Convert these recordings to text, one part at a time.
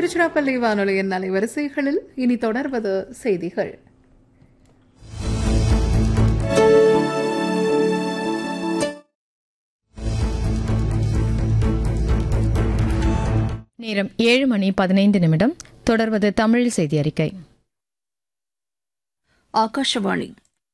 திருச்சிராப்பள்ளி வானொலியின் அலைவரிசைகளில் இனி தொடர்வது செய்திகள் நேரம் ஏழு மணி பதினைந்து நிமிடம் தொடர்வது தமிழ் செய்தி அறிக்கை ஆகாஷவாணி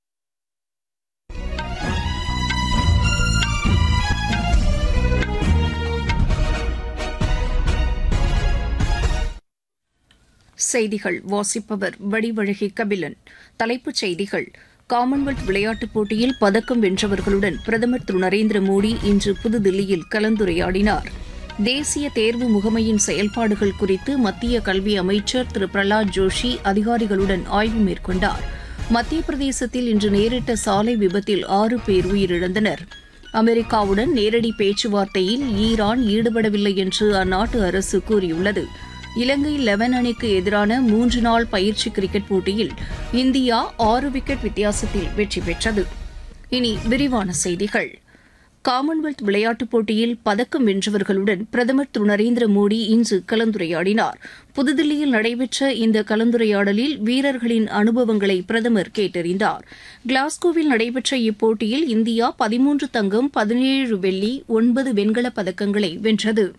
செய்திகள் வாசிப்பவர் வடிவழகி கபிலன் தலைப்புச் செய்திகள் காமன்வெல்த் விளையாட்டுப் போட்டியில் பதக்கம் வென்றவர்களுடன் பிரதமர் திரு நரேந்திர மோடி இன்று புதுதில்லியில் கலந்துரையாடினார் தேசிய தேர்வு முகமையின் செயல்பாடுகள் குறித்து மத்திய கல்வி அமைச்சர் திரு பிரலாத் ஜோஷி அதிகாரிகளுடன் ஆய்வு மேற்கொண்டார் மத்திய பிரதேசத்தில் இன்று நேரிட்ட சாலை விபத்தில் ஆறு பேர் உயிரிழந்தனர் அமெரிக்காவுடன் நேரடி பேச்சுவார்த்தையில் ஈரான் ஈடுபடவில்லை என்று அந்நாட்டு அரசு கூறியுள்ளது இலங்கை லெவன் அணிக்கு எதிரான மூன்று நாள் பயிற்சி கிரிக்கெட் போட்டியில் இந்தியா ஆறு விக்கெட் வித்தியாசத்தில் வெற்றி பெற்றது இனி விரிவான செய்திகள் காமன்வெல்த் விளையாட்டுப் போட்டியில் பதக்கம் வென்றவர்களுடன் பிரதமர் திரு நரேந்திர மோடி இன்று கலந்துரையாடினார் புதுதில்லியில் நடைபெற்ற இந்த கலந்துரையாடலில் வீரர்களின் அனுபவங்களை பிரதமர் கேட்டறிந்தார் கிளாஸ்கோவில் நடைபெற்ற இப்போட்டியில் இந்தியா பதிமூன்று தங்கம் பதினேழு வெள்ளி ஒன்பது வெண்கலப் பதக்கங்களை வென்றது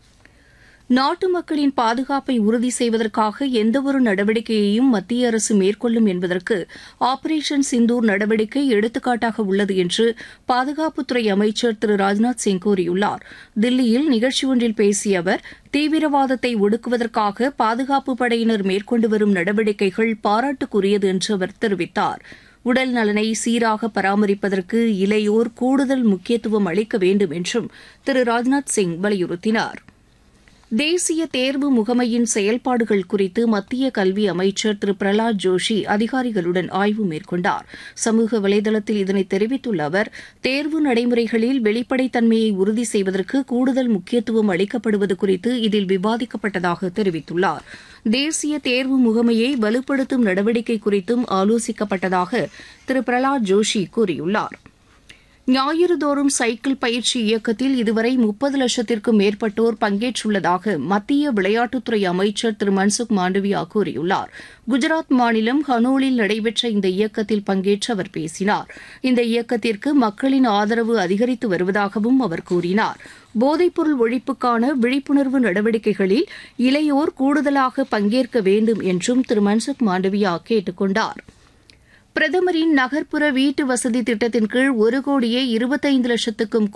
நாட்டு மக்களின் பாதுகாப்பை உறுதி செய்வதற்காக எந்தவொரு நடவடிக்கையையும் மத்திய அரசு மேற்கொள்ளும் என்பதற்கு ஆபரேஷன் சிந்தூர் நடவடிக்கை எடுத்துக்காட்டாக உள்ளது என்று பாதுகாப்புத்துறை அமைச்சர் திரு ராஜ்நாத் சிங் கூறியுள்ளார் தில்லியில் நிகழ்ச்சி ஒன்றில் பேசிய அவர் தீவிரவாதத்தை ஒடுக்குவதற்காக பாதுகாப்பு படையினர் மேற்கொண்டு வரும் நடவடிக்கைகள் பாராட்டுக்குரியது என்று அவர் தெரிவித்தார் உடல் நலனை சீராக பராமரிப்பதற்கு இளையோர் கூடுதல் முக்கியத்துவம் அளிக்க வேண்டும் என்றும் திரு ராஜ்நாத் சிங் வலியுறுத்தினார் தேசிய தேர்வு முகமையின் செயல்பாடுகள் குறித்து மத்திய கல்வி அமைச்சர் திரு பிரலாத் ஜோஷி அதிகாரிகளுடன் ஆய்வு மேற்கொண்டார் சமூக வலைதளத்தில் இதனை தெரிவித்துள்ள அவர் தேர்வு நடைமுறைகளில் வெளிப்படைத்தன்மையை உறுதி செய்வதற்கு கூடுதல் முக்கியத்துவம் அளிக்கப்படுவது குறித்து இதில் விவாதிக்கப்பட்டதாக தெரிவித்துள்ளார் தேசிய தேர்வு முகமையை வலுப்படுத்தும் நடவடிக்கை குறித்தும் ஆலோசிக்கப்பட்டதாக திரு பிரலாத் ஜோஷி கூறியுள்ளார் ஞாயிறுதோறும் சைக்கிள் பயிற்சி இயக்கத்தில் இதுவரை முப்பது லட்சத்திற்கும் மேற்பட்டோர் பங்கேற்றுள்ளதாக மத்திய விளையாட்டுத்துறை அமைச்சர் திரு மன்சுக் மாண்டவியா கூறியுள்ளார் குஜராத் மாநிலம் ஹனோலில் நடைபெற்ற இந்த இயக்கத்தில் பங்கேற்று அவர் பேசினார் இந்த இயக்கத்திற்கு மக்களின் ஆதரவு அதிகரித்து வருவதாகவும் அவர் கூறினார் போதைப்பொருள் ஒழிப்புக்கான விழிப்புணர்வு நடவடிக்கைகளில் இளையோர் கூடுதலாக பங்கேற்க வேண்டும் என்றும் திரு மன்சுக் மாண்டவியா கேட்டுக் கொண்டாா் பிரதமரின் நகர்ப்புற வீட்டு வசதி திட்டத்தின் கீழ் ஒரு கோடியே இருபத்தைந்து லட்சத்துக்கும்